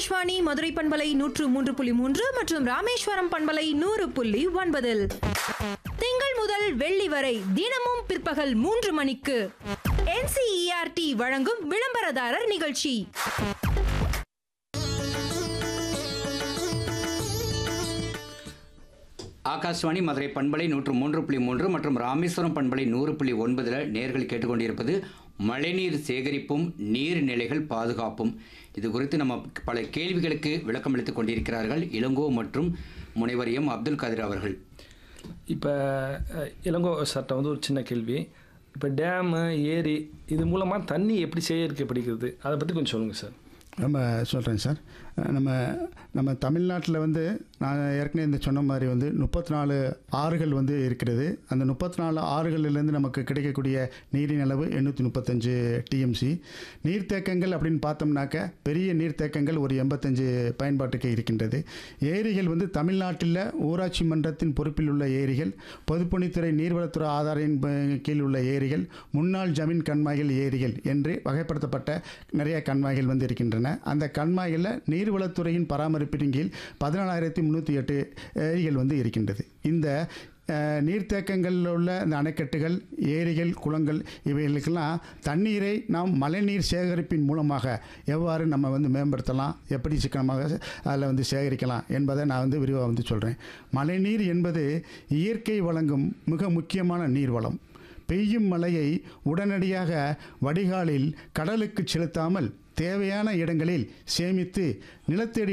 ஆகாஷ்வாணி மதுரை பண்பலை நூற்று மூன்று புள்ளி மூன்று மற்றும் ராமேஸ்வரம் பண்பலை நூறு புள்ளி ஒன்பதில் திங்கள் முதல் வெள்ளி வரை தினமும் பிற்பகல் மூன்று மணிக்கு NCERT வழங்கும் விளம்பரதாரர் நிகழ்ச்சி ஆகாஷ்வாணி மதுரை பண்பலை நூற்று மூன்று புள்ளி மூன்று மற்றும் ராமேஸ்வரம் பண்பலை நூறு புள்ளி ஒன்பதில் நேர்கள் கேட்டுக்கொண்டிருப்பது மழைநீர் சேகரிப்பும் நீர்நிலைகள் பாதுகாப்பும் இது குறித்து நம்ம பல கேள்விகளுக்கு விளக்கம் அளித்துக் கொண்டிருக்கிறார்கள் இளங்கோ மற்றும் முனைவர் எம் அப்துல் காதிர் அவர்கள் இப்போ இளங்கோ சார்ட்ட வந்து ஒரு சின்ன கேள்வி இப்போ டேமு ஏரி இது மூலமாக தண்ணி எப்படி சேகரிக்கப்படுகிறது அதை பற்றி கொஞ்சம் சொல்லுங்கள் சார் நம்ம சொல்கிறேன் சார் நம்ம நம்ம தமிழ்நாட்டில் வந்து நான் ஏற்கனவே இந்த சொன்ன மாதிரி வந்து முப்பத்தி நாலு ஆறுகள் வந்து இருக்கிறது அந்த முப்பத்தி நாலு ஆறுகளிலேருந்து நமக்கு கிடைக்கக்கூடிய நீரின் அளவு எண்ணூற்றி முப்பத்தஞ்சு டிஎம்சி நீர்த்தேக்கங்கள் அப்படின்னு பார்த்தோம்னாக்க பெரிய நீர்த்தேக்கங்கள் ஒரு எண்பத்தஞ்சு பயன்பாட்டுக்கு இருக்கின்றது ஏரிகள் வந்து தமிழ்நாட்டில் ஊராட்சி மன்றத்தின் பொறுப்பில் உள்ள ஏரிகள் பொதுப்பணித்துறை நீர்வளத்துறை ஆதாரின் ப- கீழ் உள்ள ஏரிகள் முன்னாள் ஜமீன் கண்மாய்கள் ஏரிகள் என்று வகைப்படுத்தப்பட்ட நிறைய கண்மாய்கள் வந்து இருக்கின்றன அந்த கண்மாய்களில் நீர்வளத்துறையின் பராமரிப்பின் கீழ் பதினாலாயிரத்தி முந்நூற்றி எட்டு ஏரிகள் வந்து இருக்கின்றது இந்த அஹ், நீர்த்தேக்கங்களில் உள்ள இந்த அணைக்கட்டுகள் ஏரிகள் குளங்கள் இவைகளுக்கெல்லாம் தண்ணீரை நாம் மழைநீர் சேகரிப்பின் மூலமாக எவ்வாறு நம்ம வந்து மேம்படுத்தலாம் எப்படி சிக்கனமாக அதில் வந்து சேகரிக்கலாம் என்பதை நான் வந்து விரிவாக வந்து சொல்கிறேன் மழைநீர் என்பது இயற்கை வழங்கும் மிக முக்கியமான நீர்வளம் பெய்யும் மழையை உடனடியாக வடிகாலில் கடலுக்கு செலுத்தாமல் தேவையான இடங்களில் சேமித்து நிலத்தடி